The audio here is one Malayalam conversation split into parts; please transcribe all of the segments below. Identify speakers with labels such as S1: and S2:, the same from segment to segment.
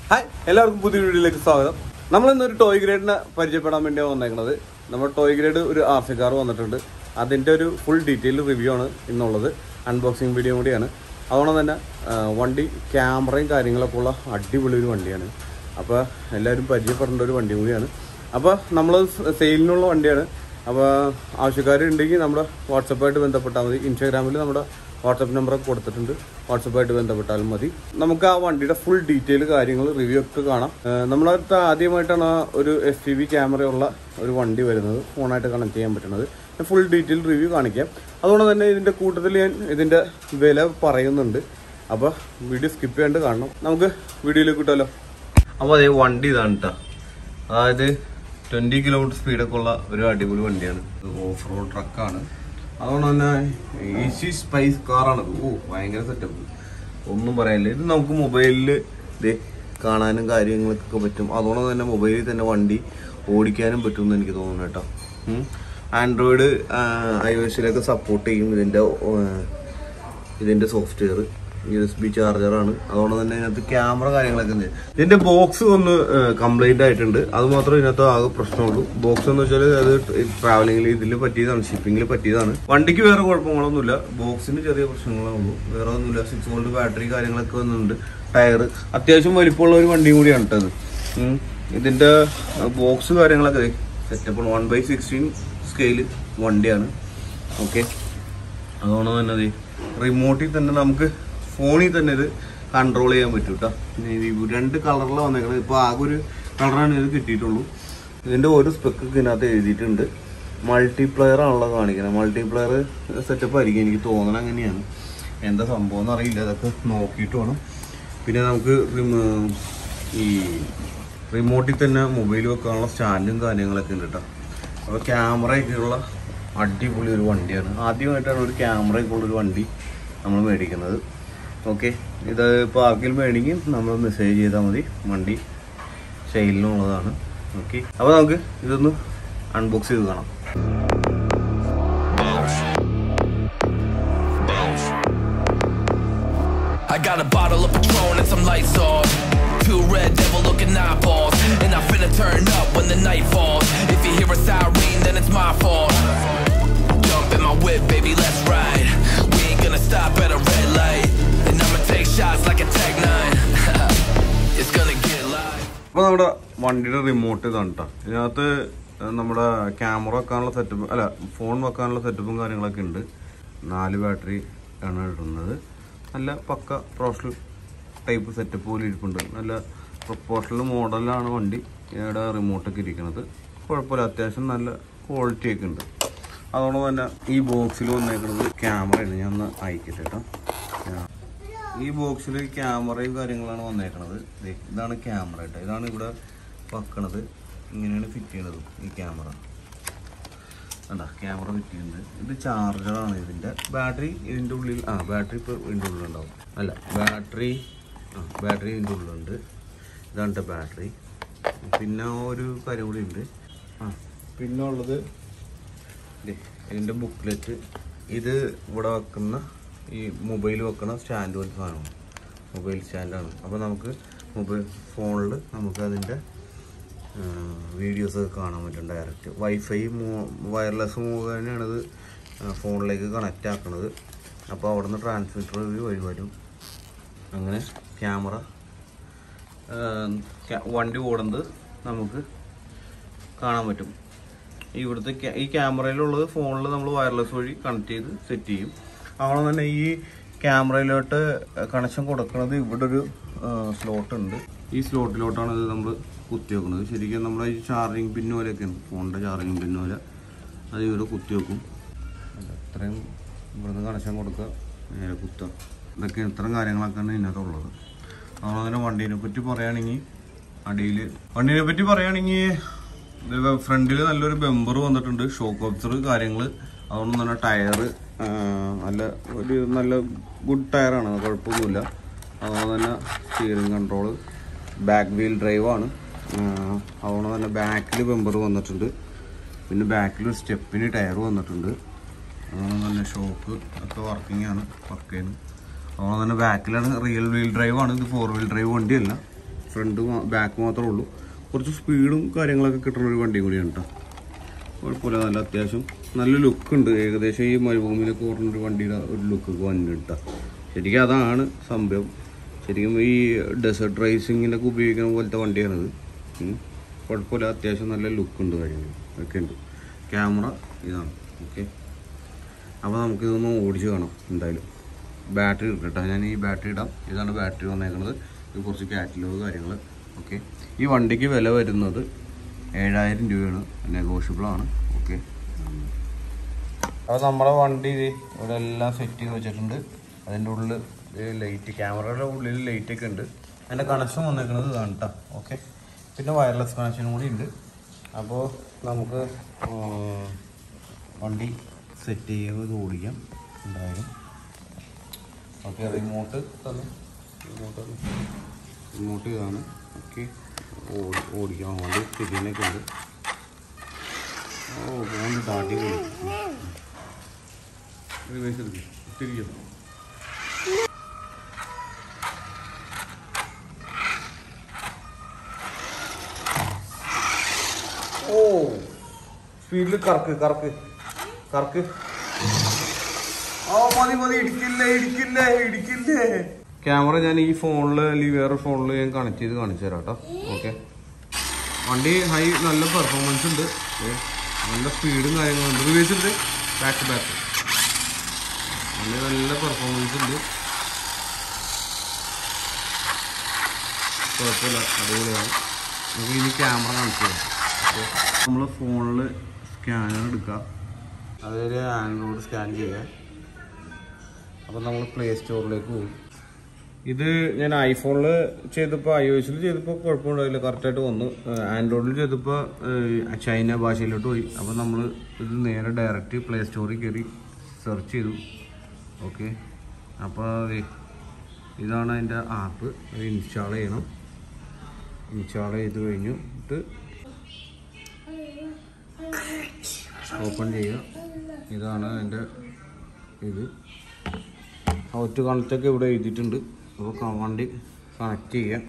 S1: ഹായ് എല്ലാവർക്കും പുതിയ വീഡിയോയിലേക്ക് സ്വാഗതം നമ്മൾ ഇന്നൊരു ടോയ് ഗ്രേഡിനെ പരിചയപ്പെടാൻ വേണ്ടിയാണ് വന്നേക്കുന്നത് നമ്മുടെ ടോയ് ഗ്രേഡ് ഒരു ആർ സി കാർ വന്നിട്ടുണ്ട് അതിൻ്റെ ഒരു ഫുൾ ഡീറ്റെയിൽ റിവ്യൂ ആണ് ഇന്നുള്ളത് അൺബോക്സിങ് വീഡിയോ കൂടിയാണ് അതുകൊണ്ട് തന്നെ ആ, വണ്ടി ക്യാമറയും കാര്യങ്ങളൊക്കെ ഉള്ള അടിപൊളി ഒരു വണ്ടിയാണ് അപ്പോൾ എല്ലാവരും പരിചയപ്പെടേണ്ട ഒരു വണ്ടി കൂടിയാണ് അപ്പോൾ നമ്മൾ സെയിലിനുള്ള വണ്ടിയാണ് അപ്പോൾ ആവശ്യക്കാരുണ്ടെങ്കിൽ നമ്മുടെ വാട്സപ്പായിട്ട് ബന്ധപ്പെട്ടാൽ മതി ഇൻസ്റ്റാഗ്രാമിൽ നമ്മുടെ വാട്സപ്പ് നമ്പറൊക്കെ കൊടുത്തിട്ടുണ്ട് വാട്സപ്പായിട്ട് ബന്ധപ്പെട്ടാലും മതി നമുക്ക് ആ വണ്ടിയുടെ ഫുൾ ഡീറ്റെയിൽ കാര്യങ്ങൾ റിവ്യൂ ഒക്കെ കാണാം ഏഹ് നമ്മുടെ അടുത്ത് ആദ്യമായിട്ടാണ് ആ ഒരു എഫ് ടി വി ക്യാമറയുള്ള ഒരു വണ്ടി വരുന്നത് ഫോണായിട്ട് കണക്ട് ചെയ്യാൻ പറ്റുന്നത് ഫുൾ ഡീറ്റെയിൽ റിവ്യൂ കാണിക്കാം അതുകൊണ്ട് തന്നെ ഇതിൻ്റെ കൂട്ടത്തിൽ ഞാൻ ഇതിൻ്റെ വില പറയുന്നുണ്ട് അപ്പോൾ വീഡിയോ സ്കിപ്പ് ചെയ്യാണ്ട് കാണണം നമുക്ക് വീഡിയോയിലേക്ക് കിട്ടുമല്ലോ അപ്പോൾ അതേ വണ്ടി ഇതാണ് കേട്ടോ അതായത് ട്വൻറ്റി കിലോമീറ്റർ സ്പീഡൊക്കെ ഉള്ള ഒരു അടിപൊളി വണ്ടിയാണ് ഓഫ് റോഡ് ട്രക്കാണ് അതുകൊണ്ട് തന്നെ ഈസി സ്പൈസ് കാറാണ് ഓ ഭയങ്കര സെറ്റപ്പ് ഒന്നും പറയാനില്ല ഇത് നമുക്ക് മൊബൈലിൽ ഇത് കാണാനും കാര്യങ്ങൾക്കൊക്കെ പറ്റും അതുകൊണ്ട് തന്നെ മൊബൈലിൽ തന്നെ വണ്ടി ഓടിക്കാനും പറ്റുമെന്ന് എനിക്ക് തോന്നുന്നു കേട്ടോ ആൻഡ്രോയിഡ് ഐ ഒ എസിലൊക്കെ സപ്പോർട്ട് ചെയ്യും ഇതിൻ്റെ ഇതിന്റെ സോഫ്റ്റ്വെയർ യു എസ് ബി ചാർജറാണ് അതുകൊണ്ട് തന്നെ ഇതിനകത്ത് ക്യാമറ കാര്യങ്ങളൊക്കെ ഉണ്ട് ഇതിന്റെ ബോക്സ് ഒന്ന് കംപ്ലൈന്റ് ആയിട്ടുണ്ട് അത് മാത്രമേ ഇതിനകത്ത് ആകെ പ്രശ്നമുള്ളൂ ബോക്സ് എന്ന് വെച്ചാൽ അത് ട്രാവലിംഗിൽ ഇതിൽ പറ്റിയതാണ് ഷിപ്പിംഗിൽ പറ്റിയതാണ് വണ്ടിക്ക് വേറെ കുഴപ്പങ്ങളൊന്നുമില്ല ബോക്സിന് ചെറിയ പ്രശ്നങ്ങളേ ഉള്ളൂ വേറെ ഒന്നുമില്ല സിക്സ് വോൾട്ട് ബാറ്ററി കാര്യങ്ങളൊക്കെ വന്നിട്ടുണ്ട് ടയർ അത്യാവശ്യം വലിപ്പമുള്ള ഒരു വണ്ടിയും കൂടിയാണ് കേട്ടത് ഇതിന്റെ ബോക്സ് കാര്യങ്ങളൊക്കെ setup one by sixteen scale വണ്ടിയാണ് ഓക്കെ അതുകൊണ്ട് തന്നെ ദേ റിമോട്ടിൽ തന്നെ നമുക്ക് ഫോണിൽ തന്നെ ഇത് കൺട്രോൾ ചെയ്യാൻ പറ്റും കേട്ടോ പിന്നെ ഇത് രണ്ട് കളറിലാണ് വന്നേക്കുന്നത് ഇപ്പോൾ ആകെ ഒരു കളറാണ് ഇത് കിട്ടിയിട്ടുള്ളൂ ഇതിൻ്റെ ഓരോ സ്പെക്ക് ഇതിനകത്ത് എഴുതിയിട്ടുണ്ട് മൾട്ടിപ്ലെയർ ആണല്ലോ കാണിക്കുന്നത് മൾട്ടിപ്ലെയർ സെറ്റപ്പ് ആയിരിക്കും എനിക്ക് തോന്നണം അങ്ങനെയാണ് എന്താ സംഭവം എന്ന് അറിയില്ല അതൊക്കെ നോക്കിയിട്ട് വേണം പിന്നെ നമുക്ക് റിമ- ഈ റിമോട്ടിൽ തന്നെ മൊബൈൽ വെക്കാനുള്ള സ്റ്റാൻഡും കാര്യങ്ങളൊക്കെ ഉണ്ട് കേട്ടോ അപ്പോൾ ക്യാമറയൊക്കെയുള്ള അടിപൊളി ഒരു വണ്ടിയാണ് ആദ്യമായിട്ടാണ് ഒരു ക്യാമറയൊക്കെ ഉള്ളൊരു വണ്ടി നമ്മൾ മേടിക്കുന്നത് ഓക്കെ ഇത് ഇപ്പോൾ ആർക്കെങ്കിലും വേണമെങ്കിൽ നമ്മൾ മെസ്സേജ് ചെയ്താൽ മതി വണ്ടി സെയിലിനുള്ളതാണ് ഓക്കെ അപ്പോൾ നമുക്ക് ഇതൊന്ന് അൺബോക്സ് ചെയ്ത് കാണാം
S2: I got a bottle of Patron and some lights off. Two red devil looking eyeballs. And I finna turn up when the night falls. If you hear a siren, then it's my fault. Jump in my whip, baby, let's ride. We ain't gonna stop at a red light. And I'ma take shots like a Tech 9. it's gonna get live.
S1: അപ്പോൾ നമ്മുടെ വണ്ടിയുടെ റിമോട്ട് ഇതാണ് കേട്ടോ ഇതിനകത്ത് നമ്മുടെ ക്യാമറ വെക്കാനുള്ള സെറ്റപ്പ് അല്ല ഫോൺ വെക്കാനുള്ള സെറ്റപ്പും കാര്യങ്ങളൊക്കെ ഉണ്ട് നാല് ബാറ്ററി ആണ് ഇടുന്നത് നല്ല പക്ക പ്രൊഫഷണൽ ടൈപ്പ് സെറ്റപ്പ് പോലെ ഇരിപ്പുണ്ട് നല്ല പ്രൊപ്പോഷണൽ മോഡലാണ് വണ്ടി ഇവിടെ റിമോട്ടൊക്കെ ഇരിക്കുന്നത് കുഴപ്പമില്ല അത്യാവശ്യം നല്ല ക്വാളിറ്റി ഒക്കെ ഉണ്ട് അതുകൊണ്ട് തന്നെ ഈ ബോക്സിൽ വന്നേക്കുന്നത് ക്യാമറയാണ് ഞാൻ ഒന്ന് അയക്കട്ടെ കേട്ടോ ഈ ബോക്സിൽ ക്യാമറയും കാര്യങ്ങളാണ് വന്നേക്കണത് ദേ, ഇതാണ് ക്യാമറ കേട്ടോ ഇതാണ് ഇവിടെ വെക്കണത് ഇങ്ങനെയാണ് ഫിറ്റ് ചെയ്യണത് ഈ ക്യാമറ കണ്ട ക്യാമറ ഫിറ്റ് ചെയ്യുന്നത് ഇത് ചാർജറാണ് ഇതിൻ്റെ ബാറ്ററി ഇതിൻ്റെ ഉള്ളിൽ ആ ബാറ്ററി ഇപ്പോൾ ഇതിൻ്റെ ഉള്ളിലുണ്ടാവും അല്ല ബാറ്ററി ആ ബാറ്ററി ഇതിൻ്റെ ഉള്ളിലുണ്ട് ഇതാണ് ട്ടോ ബാറ്ററി പിന്നെ ഒരു കാര്യം കൂടി ഉണ്ട് ആ പിന്നെ ഉള്ളത് ദേ, ഇതിൻ്റെ ബുക്ക്ലെറ്റ് ഇത് ഇവിടെ വെക്കുന്ന ഈ മൊബൈൽ വെക്കുന്ന സ്റ്റാൻഡ് പോലത്തെ സാധനമാണ് മൊബൈൽ സ്റ്റാൻഡാണ് അപ്പോൾ നമുക്ക് മൊബൈൽ ഫോണിൽ നമുക്ക് അതിൻ്റെ വീഡിയോസ് ഒക്കെ കാണാൻ പറ്റും ഡയറക്റ്റ് വൈഫൈ വയർലെസ് മുഖേനയാണ് ഇത് ഫോണിലേക്ക് കണക്റ്റ് ആക്കുന്നത് അപ്പോൾ അവിടെ നിന്ന് ട്രാൻസ്മിറ്റർ വഴി വരും അങ്ങനെ ക്യാമറ വണ്ടി ഓടുന്നത് നമുക്ക് കാണാൻ പറ്റും ഇവിടുത്തെ ക്യാ- ഈ ക്യാമറയിലുള്ളത് ഫോണിൽ നമ്മൾ വയർലെസ് വഴി കണക്ട് ചെയ്ത് സെറ്റ് ചെയ്യും അതുപോലെ തന്നെ ഈ ക്യാമറയിലോട്ട് കണക്ഷൻ കൊടുക്കുന്നത് ഇവിടെ ഒരു സ്ലോട്ട് ഉണ്ട് ഈ സ്ലോട്ടിലോട്ടാണ് ഇത് നമ്മൾ കുത്തി വെക്കുന്നത് ശരിക്കും നമ്മുടെ ഈ ചാർജിങ് പിന്ന് പോലെയൊക്കെയാണ് ഫോണിൻ്റെ ചാർജിങ് പിന്ന് പോലെ അത് ഇവിടെ കുത്തി വെക്കും അല്ല, ഇത്രയും ഇവിടുന്ന് കണക്ഷൻ കൊടുക്കുക നേരെ കുത്തുക ഇതൊക്കെ ഇത്തരം കാര്യങ്ങളൊക്കെയാണ് ഇതിനകത്തുള്ളത് അതുപോലെ തന്നെ വണ്ടീനെ പറ്റി പറയുകയാണെങ്കിൽ അടിയിൽ വണ്ടീനെ പറ്റി പറയുകയാണെങ്കിൽ ഫ്രണ്ടിൽ നല്ലൊരു ബെമ്പർ വന്നിട്ടുണ്ട് ഷോക്ക് ഓബ്സർ കാര്യങ്ങൾ അതുകൊണ്ട് തന്നെ ടയർ നല്ല ഒരു നല്ല ഗുഡ് ടയറാണ് കുഴപ്പമൊന്നുമില്ല അതുകൊണ്ട് തന്നെ സ്റ്റിയറിംഗ് കൺട്രോൾ ബാക്ക് വീൽ ഡ്രൈവാണ് അതുകൊണ്ട് തന്നെ ബാക്കിൽ ബെമ്പർ വന്നിട്ടുണ്ട് പിന്നെ ബാക്കിൽ ഒരു സ്റ്റെപ്പിന് ടയർ വന്നിട്ടുണ്ട് അതുകൊണ്ട് തന്നെ ഷോക്ക് ഒക്കെ വർക്കിംഗ് ആണ് വർക്ക് ചെയ്യുന്നത് അതുകൊണ്ട് തന്നെ ബാക്കിലാണ് റിയൽ വീൽ ഡ്രൈവ് ആണ് ഇത് ഫോർ വീൽ ഡ്രൈവ് വണ്ടിയല്ല ഫ്രണ്ട് ബാക്ക് മാത്രമേ ഉള്ളൂ കുറച്ച് സ്പീഡും കാര്യങ്ങളൊക്കെ കിട്ടുന്ന ഒരു വണ്ടിയും കൂടിയാണ് കേട്ടോ കുഴപ്പമില്ല നല്ല അത്യാവശ്യം നല്ല ലുക്ക് ഉണ്ട് ഏകദേശം ഈ മരുഭൂമിയിലൊക്കെ ഓടുന്ന ഒരു വണ്ടിയുടെ ഒരു ലുക്ക് വന്നിട്ട ശരിക്കും അതാണ് സംഭവം ശരിക്കും ഈ ഡെസേർട്ട് റേസിങ്ങിനൊക്കെ ഉപയോഗിക്കുന്ന പോലത്തെ വണ്ടിയാണിത് ഉം. കുഴപ്പമില്ല അത്യാവശ്യം നല്ല ലുക്ക് ഉണ്ട് കാര്യങ്ങൾ ഒക്കെ ഉണ്ട് ക്യാമറ ഇതാണ് ഓക്കെ അപ്പോൾ നമുക്കിതൊന്ന് ഓടിച്ച് കാണാം എന്തായാലും ബാറ്ററി ഇട്ടിട്ടാ ഞാൻ ഈ ബാറ്ററി ഇടാം ഇതാണ് ബാറ്ററി വന്നേക്കുന്നത് ഇത് കുറച്ച് കാറ്റലോഗ് കാര്യങ്ങൾ ഓക്കെ ഈ വണ്ടിക്ക് വില വരുന്നത് ഏഴായിരം രൂപയാണ് നെഗോഷ്യബിൾ ആണ് ഓക്കെ അപ്പോൾ നമ്മുടെ വണ്ടി ഇത് ഇവിടെ എല്ലാം സെറ്റ് ചെയ്ത് വെച്ചിട്ടുണ്ട് അതിൻ്റെ ഉള്ളിൽ ലൈറ്റ് ക്യാമറയുടെ ഉള്ളിൽ ലൈറ്റ് ഒക്കെ ഉണ്ട് അതിൻ്റെ കണക്ഷൻ വന്നേക്കുന്നത് ഇതാണ് കേട്ടോ ഓക്കെ പിന്നെ വയർലെസ് കണക്ഷനും കൂടി ഉണ്ട് അപ്പോൾ നമുക്ക് ഉം, വണ്ടി സെറ്റ് ചെയ്യുന്നത് ഇത് ഓടിക്കാം എന്തായാലും ഓക്കെ റിമോട്ട് തന്നെ റിമോട്ട് റിമോട്ട് ഇതാണ് ഓക്കെ ഓടി ഓടിക്കാം വണ്ടി തിരിയാനൊക്കെ ഉണ്ട് ഓ പോകുന്നുണ്ട് അടിപൊളി റിവേഴ്സ് എടുക്കും തിരിക്കും ഓ സ്പീഡിൽ കറക്ക് കറക്ക് കറക്ക് ഓ മതി മതി ഇടിക്കില്ലേ ഇടിക്കില്ലേ ഇടിക്കില്ലേ ക്യാമറ ഞാൻ ഈ ഫോണിൽ അല്ലെങ്കിൽ വേറെ ഫോണിൽ ഞാൻ കണക്ട് ചെയ്ത് കാണിച്ചു തരാം കേട്ടോ ഓക്കെ വണ്ടി ഹൈ നല്ല പെർഫോമൻസ് ഉണ്ട് ഏ, നല്ല സ്പീഡും കാര്യങ്ങളുണ്ട് റിവേഴ്സ് ഉണ്ട് ബാക്ക് ബാക്ക് വണ്ടി നല്ല പെർഫോമൻസ് ഉണ്ട് കുഴപ്പമില്ല അടിപൊളിയാണ് നമുക്ക് ഇനി ക്യാമറ കാണിച്ചു തരാം നമ്മൾ ഫോണിൽ സ്കാനർ എടുക്കുക അതിൽ ആൻഡ്രോയിഡ് സ്കാൻ ചെയ്യുക അപ്പോൾ നമ്മൾ പ്ലേ സ്റ്റോറിലേക്ക് പോകും ഇത് ഞാൻ ഐഫോണിൽ ചെയ്തപ്പോൾ ഐ ഒ എസിൽ ചെയ്തപ്പോൾ കുഴപ്പമുണ്ടായില്ല കറക്റ്റായിട്ട് വന്നു ആൻഡ്രോയിഡിൽ ചെയ്തപ്പോൾ ഏഹ്, ചൈന ഭാഷയിലോട്ട് പോയി അപ്പോൾ നമ്മൾ ഇത് നേരെ ഡയറക്റ്റ് പ്ലേ സ്റ്റോറിൽ കയറി സെർച്ച് ചെയ്തു ഓക്കെ അപ്പോൾ ദേ ഇതാണ് അതിൻ്റെ ആപ്പ് അത് ഇൻസ്റ്റാൾ ചെയ്യണം ഇൻസ്റ്റാൾ ചെയ്ത് കഴിഞ്ഞു ഇത് ഓപ്പൺ ചെയ്യുക ഇതാണ് അതിൻ്റെ ഇത് ഔട്ട് കണക്റ്റൊക്കെ ഇവിടെ എഴുതിയിട്ടുണ്ട് അപ്പോൾ ക- വണ്ടി കണക്ട് ചെയ്യുക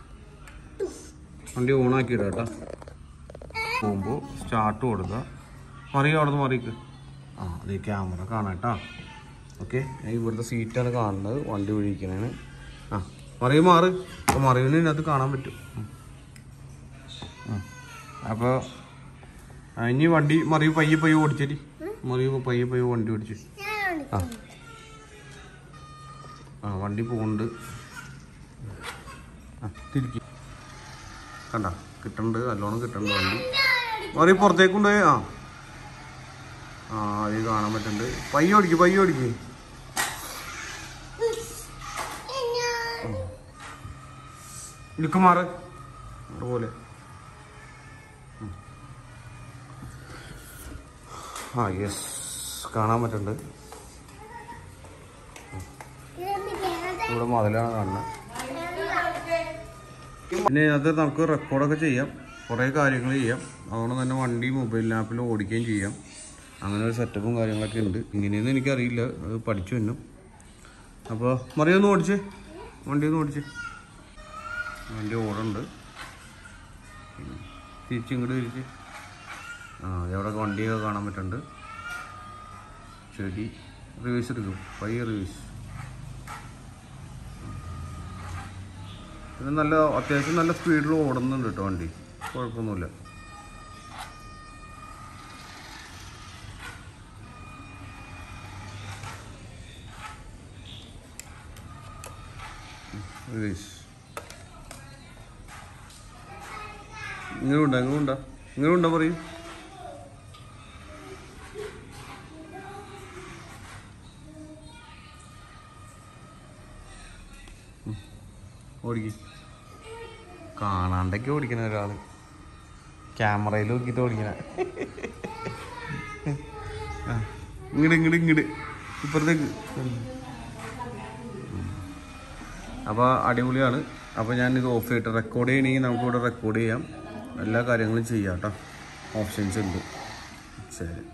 S1: വണ്ടി ഓണാക്കി ഇടാം കേട്ടോ പോകുമ്പോൾ സ്റ്റാർട്ട് കൊടുക്കുക മറിയ അവിടെ നിന്ന് മറിക്ക് ആ അത് ക്യാമറ കാണാം കേട്ടോ ഓക്കെ ഇവിടുത്തെ സീറ്റാണ് കാണുന്നത് വണ്ടി ഒഴിക്കണേന് ആ മറിയ മാറ് അപ്പോൾ മറിവിന് ഇതിനകത്ത് കാണാൻ പറ്റും ഉം. ഉം. അപ്പോൾ ആ, ഇനി വണ്ടി മറിയ പയ്യെ പയ്യെ ഓടിച്ചേരി മറിയ പയ്യെ പയ്യെ വണ്ടി ഓടിച്ചു ആ ആ വണ്ടി പോകുന്നുണ്ട് ആ തിരിക്കി കണ്ട കിട്ടുന്നുണ്ട് നല്ലോണം കിട്ടുന്നുണ്ട് വണ്ടി മറി പുറത്തേക്ക് കൊണ്ടുപോയി ആ ആ അത് കാണാൻ പറ്റുന്നുണ്ട് പയ്യെ ഓടിക്ക് പയ്യെ ഓടിക്ക് ഇടുക്ക് മാറ് അതുപോലെ ആ യെസ് കാണാൻ പറ്റുന്നുണ്ട് ഇവിടെ മതിലാണ് കാണുന്നത് പിന്നെ അത് നമുക്ക് റെക്കോർഡൊക്കെ ചെയ്യാം കുറേ കാര്യങ്ങൾ ചെയ്യാം അതുകൊണ്ട് തന്നെ വണ്ടി മൊബൈൽ ആപ്പിൽ ഓടിക്കുകയും ചെയ്യാം അങ്ങനെ ഒരു സെറ്റപ്പും കാര്യങ്ങളൊക്കെ ഉണ്ട് ഇങ്ങനെയൊന്നും എനിക്കറിയില്ല അത് പഠിച്ചു തന്നെ അപ്പോൾ മറിയൊന്ന് ഓടിച്ച് വണ്ടി ഒന്ന് ഓടിച്ച് വണ്ടി ഓടുന്നുണ്ട് തിരിച്ചിങ്ങോട്ട് തിരിച്ച് ആ എവിടെ വണ്ടിയൊക്കെ കാണാൻ പറ്റുന്നുണ്ട് ചെടി റിവേഴ്സ് എടുക്കും പയ്യ റിവേഴ്സ് ഇത് നല്ല അത്യാവശ്യം നല്ല സ്പീഡിൽ ഓടുന്നുണ്ട് കേട്ടോ വണ്ടി കുഴപ്പമൊന്നുമില്ല റിവേഴ്സ് ഇങ്ങനെയുണ്ടോ ഇങ്ങനെയുണ്ടോ ഇങ്ങനെയുണ്ടോ പറയും ഓടിക്കും കാണാണ്ടൊക്കെ ഓടിക്കണ ഒരാള് ക്യാമറയിൽ നോക്കിയിട്ട് ഓടിക്കണ ആ, ഇങ്ങട് ഇങ്ങട് ഇങ്ങട് ഇപ്പുറത്തേക്ക് അപ്പോൾ അടിപൊളിയാണ് അപ്പോൾ ഞാനിത് ഓഫ് ചെയ്തിട്ട് റെക്കോർഡ് ചെയ്യണമെങ്കിൽ നമുക്കിവിടെ റെക്കോർഡ് ചെയ്യാം എല്ലാ കാര്യങ്ങളും ചെയ്യാം കേട്ടോ ഓപ്ഷൻസ് ഉണ്ട് ശരി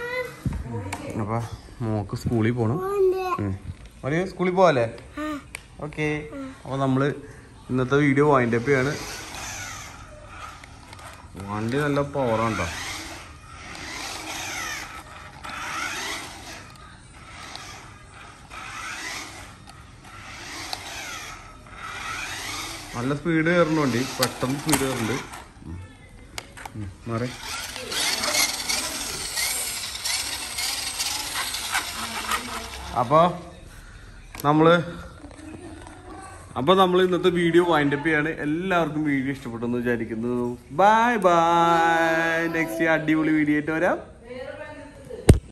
S1: അപ്പോൾ മോക്ക് സ്കൂളിൽ പോകണം ഉം. മറിയ സ്കൂളിൽ പോവാല്ലേ ഓക്കെ അപ്പൊ നമ്മള് ഇന്നത്തെ വീഡിയോ വൈൻഡപ്പ് ചെയ്യാണ് വണ്ടി നല്ല പവറാണ്ടോ നല്ല സ്പീഡ് കയറുന്ന വണ്ടി പെട്ടെന്ന് സ്പീഡ് കയറുന്നുണ്ട് ഉം. ഉം, മാറി അപ്പോൾ നമ്മൾ അപ്പോൾ നമ്മൾ ഇന്നത്തെ വീഡിയോ വൈൻഡപ്പ് ചെയ്യാണ് എല്ലാവർക്കും വീഡിയോ ഇഷ്ടപ്പെട്ടെന്ന് വിചാരിക്കുന്നു ബൈ ബൈ നെക്സ്റ്റ് അടിപൊളി വീഡിയോ ആയിട്ട് വരാം